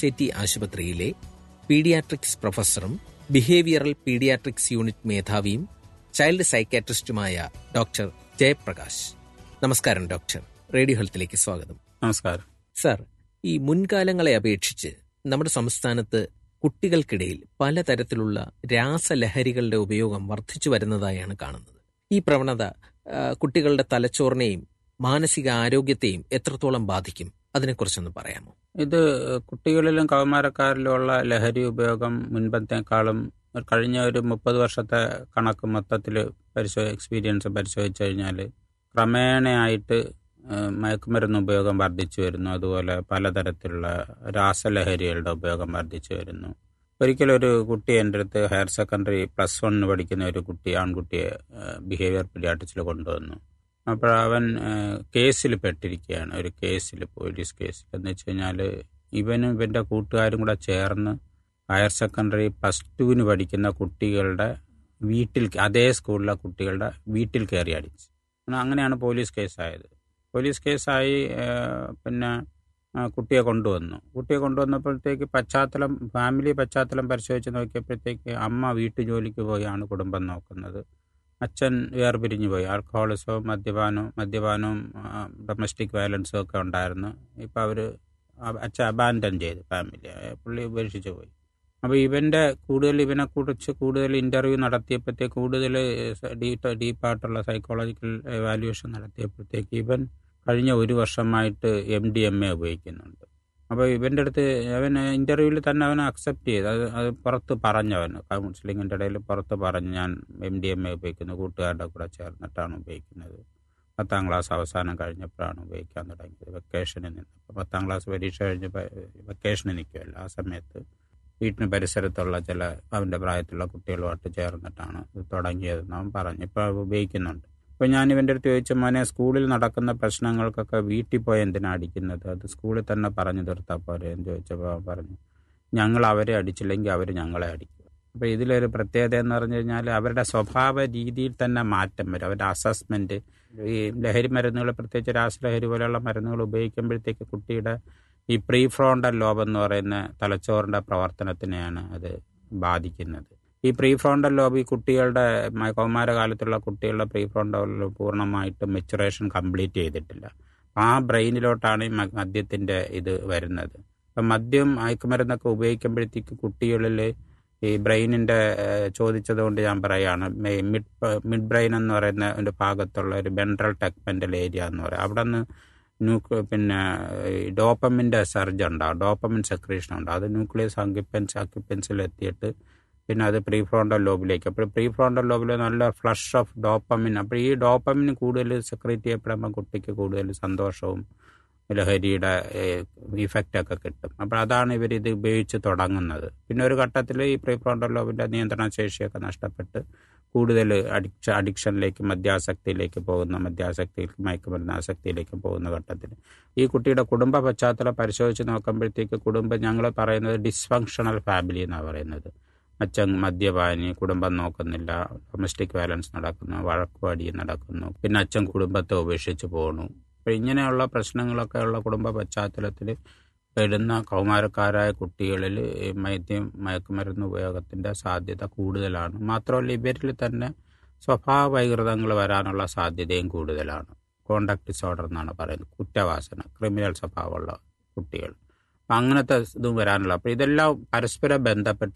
S A T ആശുപത്രിയിലെ paediatrics പ്രൊഫസറും behavioural paediatrics unit മേധാവിയും ചൈൽഡ് സൈക്കാട്രിസ്റ്റുമായ ഡോക്ടർ ജയപ്രകാശ് നമസ്കാരം ഡോക്ടർ റേഡിയോ ഹെൽത്തിലേക്ക് സ്വാഗതം നമസ്കാരം സർ ഈ മുൻകാലങ്ങളെ അപേക്ഷിച്ച് നമ്മുടെ സംസ്ഥാനത്ത് കുട്ടികൾക്കിടയിൽ പലതരത്തിലുള്ള രാസലഹരികളുടെ ഉപയോഗം വർദ്ധിച്ചു വരുന്നതായാണ് കാണുന്നത് ഈ പ്രവണത ആ, കുട്ടികളുടെ തലച്ചോറിനെയും മാനസിക ആരോഗ്യത്തെയും എത്രത്തോളം ബാധിക്കും അതിനെക്കുറിച്ചൊന്ന് പറയാമോ ഇത് കുട്ടികളിലും കൗമാരക്കാരിലുമുള്ള ലഹരി ഉപയോഗം മുൻപത്തേക്കാളും കഴിഞ്ഞ ഒരു മുപ്പത് വർഷത്തെ കണക്ക് മൊത്തത്തിൽ പരിശോ എക്സ്പീരിയൻസ് പരിശോധിച്ചു കഴിഞ്ഞാൽ ക്രമേണയായിട്ട് ഏഹ്, മയക്കുമരുന്ന് ഉപയോഗം വർദ്ധിച്ചു വരുന്നു അതുപോലെ പലതരത്തിലുള്ള രാസലഹരികളുടെ ഉപയോഗം വർദ്ധിച്ചു വരുന്നു ഒരിക്കലും ഒരു കുട്ടി എൻ്റെ അടുത്ത് ഹയർ സെക്കൻഡറി പ്ലസ് വണ്ണിന് പഠിക്കുന്ന ഒരു കുട്ടി ആൺകുട്ടിയെ ബിഹേവിയർ പീഡിയാട്രിക്സിൽ കൊണ്ടുവന്നു അപ്പോൾ അവൻ ഏഹ്, കേസിൽ പെട്ടിരിക്കുകയാണ് ഒരു കേസിൽ പോലീസ് കേസിൽ എന്ന് വെച്ച് കഴിഞ്ഞാൽ ഇവനും ഇവൻ്റെ കൂട്ടുകാരും കൂടെ ചേർന്ന് ഹയർ സെക്കൻഡറി പ്ലസ് ടുവിന് പഠിക്കുന്ന കുട്ടികളുടെ വീട്ടിൽ അതേ സ്കൂളിലെ കുട്ടികളുടെ വീട്ടിൽ കയറി അടിച്ചു അങ്ങനെയാണ് പോലീസ് കേസായത് പോലീസ് കേസായി ഏഹ്, പിന്നെ ആ, കുട്ടിയെ കൊണ്ടുവന്നു കുട്ടിയെ കൊണ്ടുവന്നപ്പോഴത്തേക്ക് പശ്ചാത്തലം ഫാമിലി പശ്ചാത്തലം പരിശോധിച്ച് നോക്കിയപ്പോഴത്തേക്ക് അമ്മ വീട്ടു ജോലിക്ക് പോയാണ് കുടുംബം നോക്കുന്നത് അച്ഛൻ വേർപിരിഞ്ഞു പോയി ആൽക്കഹോളിസവും മദ്യപാനവും മദ്യപാനവും ഡൊമസ്റ്റിക് വയലൻസും ഒക്കെ ഉണ്ടായിരുന്നു ഇപ്പം അവർ അച്ഛൻ അബാൻഡൻ ചെയ്തു ഫാമിലി പുള്ളി ഉപേക്ഷിച്ച് പോയി അപ്പോൾ ഇവൻ്റെ കൂടുതൽ ഇവനെ കുറിച്ച് കൂടുതൽ ഇൻ്റർവ്യൂ നടത്തിയപ്പോഴത്തേക്ക് കൂടുതൽ ഡീപ്പ് ഡീപ്പായിട്ടുള്ള സൈക്കോളജിക്കൽ എവാലുവേഷൻ നടത്തിയപ്പോഴത്തേക്ക് ഇവൻ കഴിഞ്ഞ ഒരു വർഷമായിട്ട് എം ഡി എം എ ഉപയോഗിക്കുന്നുണ്ട് അപ്പോൾ ഇവൻ്റെ അടുത്ത് അവൻ ഇൻ്റർവ്യൂവിൽ തന്നെ അവൻ അക്സെപ്റ്റ് ചെയ്ത് അത് അത് പുറത്ത് പറഞ്ഞു അവൻ കൗൺസിലിങ്ങിൻ്റെ ഇടയിൽ പുറത്ത് പറഞ്ഞു ഞാൻ എം ഡി എം എ ഉപയോഗിക്കുന്നു കൂട്ടുകാരുടെ കൂടെ ചേർന്നിട്ടാണ് ഉപയോഗിക്കുന്നത് പത്താം ക്ലാസ് അവസാനം കഴിഞ്ഞപ്പോഴാണ് ഉപയോഗിക്കാൻ തുടങ്ങിയത് വെക്കേഷനിൽ നിന്ന് അപ്പോൾ പത്താം ക്ലാസ് പരീക്ഷ കഴിഞ്ഞപ്പോൾ വെക്കേഷന് നിൽക്കുമല്ലോ ആ സമയത്ത് വീട്ടിന് പരിസരത്തുള്ള ചില അവൻ്റെ പ്രായത്തിലുള്ള കുട്ടികളുമായിട്ട് ചേർന്നിട്ടാണ് ഇത് തുടങ്ങിയതെന്ന് അവൻ പറഞ്ഞു ഇപ്പോൾ അത് ഉപയോഗിക്കുന്നുണ്ട് അപ്പോൾ ഞാൻ ഇവൻ്റെ അടുത്ത് ചോദിച്ച മോനെ സ്കൂളിൽ നടക്കുന്ന പ്രശ്നങ്ങൾക്കൊക്കെ വീട്ടിൽ പോയി എന്തിനാ അടിക്കുന്നത് അത് സ്കൂളിൽ തന്നെ പറഞ്ഞു തീർത്താൽ പോരെ എന്ന് ചോദിച്ചപ്പോൾ അവൻ പറഞ്ഞു ഞങ്ങൾ അവരെ അടിച്ചില്ലെങ്കിൽ അവർ ഞങ്ങളെ അടിക്കും അപ്പോൾ ഇതിലൊരു പ്രത്യേകത എന്ന് പറഞ്ഞു കഴിഞ്ഞാൽ അവരുടെ സ്വഭാവ രീതിയിൽ തന്നെ മാറ്റം വരും അവരുടെ അസസ്മെൻറ്റ് ഈ ലഹരി മരുന്നുകൾ പ്രത്യേകിച്ച് രാസലഹരി പോലെയുള്ള മരുന്നുകൾ ഉപയോഗിക്കുമ്പോഴത്തേക്ക് കുട്ടിയുടെ ഈ പ്രീ ഫ്രോണ്ടൽ ലോബ് എന്ന് പറയുന്ന തലച്ചോറിൻ്റെ പ്രവർത്തനത്തിനെയാണ് അത് ബാധിക്കുന്നത് ഈ പ്രീ ഫ്രോണ്ടൽ ലോബ് ഈ കുട്ടികളുടെ മ- കൗമാരകാലത്തുള്ള കുട്ടികളുടെ പ്രീ ഫ്രോണ്ടൽ ലോബ് പൂർണ്ണമായിട്ടും മെച്ചുറേഷൻ കംപ്ലീറ്റ് ചെയ്തിട്ടില്ല ആ ബ്രെയിനിലോട്ടാണ് ഈ മ- മദ്യത്തിൻ്റെ ഇത് വരുന്നത് അപ്പം മദ്യം മയക്കുമരുന്നൊക്കെ ഉപയോഗിക്കുമ്പോഴത്തേക്ക് കുട്ടികളിൽ ഈ ബ്രെയിനിൻ്റെ ചോദിച്ചതുകൊണ്ട് ഞാൻ പറയുകയാണ് മെ- മിഡ് പ- മിഡ് ബ്രെയിൻ എന്ന് പറയുന്ന ഒരു ഭാഗത്തുള്ള ഒരു വെൻട്രൽ ടെക്മെൻ്റൽ ഏരിയ എന്ന് പറയും അവിടെ നിന്ന് ന്യൂക്ലിയ പിന്നെ ഈ ഡോപ്പമിൻ്റെ സർജ് ഉണ്ടാവും ഡോപ്പമിൻ സെക്രീഷൻ ഉണ്ടാവും അത് ന്യൂക്ലിയസ് അക്യുപ്പൻസ് അക്യുപ്പൻസിൽ എത്തിയിട്ട് പിന്നെ അത് പ്രീ ഫ്രോണ്ടൽ ലോബിലേക്ക് അപ്പോൾ പ്രീ ഫ്രോണ്ടൽ ലോബിൽ നല്ല ഫ്ലഷ് ഓഫ് ഡോപ്പമിൻ അപ്പോൾ ഈ ഡോപ്പമിൻ കൂടുതൽ സെക്രീറ്റ് ചെയ്യപ്പെടുമ്പോൾ കുട്ടിക്ക് കൂടുതൽ സന്തോഷവും ലഹരിയുടെ ഇഫക്റ്റ് ഒക്കെ കിട്ടും അപ്പോൾ അതാണ് ഇവർ ഇത് ഉപയോഗിച്ച് തുടങ്ങുന്നത് പിന്നെ ഒരു ഘട്ടത്തിൽ ഈ പ്രീ ഫ്രോണ്ടൽ ലോബിൻ്റെ നിയന്ത്രണ ശേഷിയൊക്കെ നഷ്ടപ്പെട്ട് കൂടുതൽ അഡിക്ഷ അഡിക്ഷനിലേക്ക് മദ്യാസക്തിയിലേക്ക് പോകുന്ന മദ്യാസക്തിയിലേക്ക് മയക്കുമരുന്ന് ആസക്തിയിലേക്ക് പോകുന്ന ഘട്ടത്തിൽ ഈ കുട്ടിയുടെ കുടുംബ പശ്ചാത്തലം പരിശോധിച്ച് നോക്കുമ്പോഴത്തേക്ക് കുടുംബം ഞങ്ങൾ പറയുന്നത് ഡിസ്ഫങ്ഷണൽ ഫാമിലി എന്നാണ് പറയുന്നത് അച്ഛൻ മദ്യപാനി കുടുംബം നോക്കുന്നില്ല ഡൊമസ്റ്റിക് വയലൻസ് നടക്കുന്നു വഴക്കുവാടി നടക്കുന്നു പിന്നെ അച്ഛൻ കുടുംബത്തെ ഉപേക്ഷിച്ച് പോകണു അപ്പോൾ ഇങ്ങനെയുള്ള പ്രശ്നങ്ങളൊക്കെ ഉള്ള കുടുംബ പശ്ചാത്തലത്തിൽ പെടുന്ന കൗമാരക്കാരായ കുട്ടികളിൽ ഈ മദ്യം മയക്കുമരുന്ന് ഉപയോഗത്തിൻ്റെ സാധ്യത കൂടുതലാണ് മാത്രമല്ല ഇവരിൽ തന്നെ സ്വഭാവ വൈകൃതങ്ങൾ വരാനുള്ള സാധ്യതയും കൂടുതലാണ് കോണ്ടാക്ട് ഡിസോർഡർ എന്നാണ് പറയുന്നത് കുറ്റവാസന ക്രിമിനൽ സ്വഭാവമുള്ള കുട്ടികൾ അപ്പം അങ്ങനത്തെ ഇതും വരാനുള്ള അപ്പോൾ ഇതെല്ലാം പരസ്പരം ബന്ധപ്പെട്ട്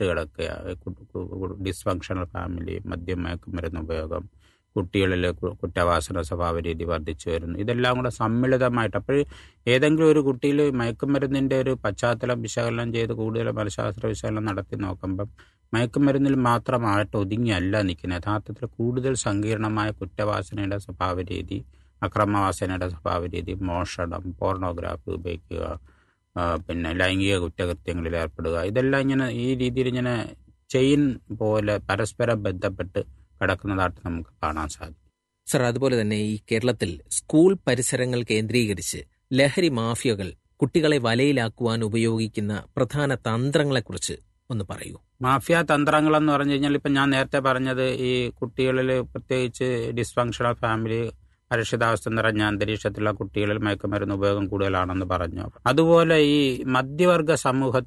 കിടക്കുക ഡിസ്ഫങ്ഷണൽ ഫാമിലി മദ്യം മയക്കുമരുന്ന് ഉപയോഗം കുട്ടികളിൽ കു- കുറ്റവാസന സ്വഭാവ രീതി വർദ്ധിച്ചു വരുന്നു ഇതെല്ലാം കൂടെ സമ്മിളിതമായിട്ട് അപ്പോൾ ഏതെങ്കിലും ഒരു കുട്ടിയിൽ മയക്കുമരുന്നിൻ്റെ ഒരു പശ്ചാത്തലം വിശകലനം ചെയ്ത് കൂടുതൽ മനഃശാസ്ത്ര വിശകലനം നടത്തി നോക്കുമ്പം മയക്കുമരുന്നിൽ മാത്രമായിട്ട് ഒതുങ്ങിയല്ല നിൽക്കുന്നത് യഥാർത്ഥത്തിൽ കൂടുതൽ സങ്കീർണമായ കുറ്റവാസനയുടെ സ്വഭാവ രീതി അക്രമവാസനയുടെ സ്വഭാവ രീതി മോഷണം പോർണോഗ്രാഫി ഉപയോഗിക്കുക ആ, പിന്നെ ലൈംഗിക കുറ്റകൃത്യങ്ങളിൽ ഏർപ്പെടുക ഇതെല്ലാം ഇങ്ങനെ ഈ രീതിയിൽ ഇങ്ങനെ ചെയിൻ പോലെ പരസ്പരം ബന്ധപ്പെട്ട് കിടക്കുന്നതായിട്ട് നമുക്ക് കാണാൻ സാധിക്കും സർ അതുപോലെ തന്നെ ഈ കേരളത്തിൽ സ്കൂൾ പരിസരങ്ങൾ കേന്ദ്രീകരിച്ച് ലഹരി മാഫിയകൾ കുട്ടികളെ വലയിലാക്കുവാൻ ഉപയോഗിക്കുന്ന പ്രധാന തന്ത്രങ്ങളെക്കുറിച്ച് ഒന്ന് പറയൂ മാഫിയ തന്ത്രങ്ങളെന്ന് പറഞ്ഞു കഴിഞ്ഞാൽ ഇപ്പം ഞാൻ നേരത്തെ പറഞ്ഞത് ഈ കുട്ടികളിൽ പ്രത്യേകിച്ച് ഡിസ്ഫങ്ഷണൽ ഫാമിലി അരക്ഷിതാവസ്ഥ നിറഞ്ഞ അന്തരീക്ഷത്തിലുള്ള കുട്ടികളിൽ മയക്കുമരുന്ന് ഉപയോഗം കൂടുതലാണെന്ന് പറഞ്ഞു അതുപോലെ ഈ മധ്യവർഗ സമൂഹത്തിൽ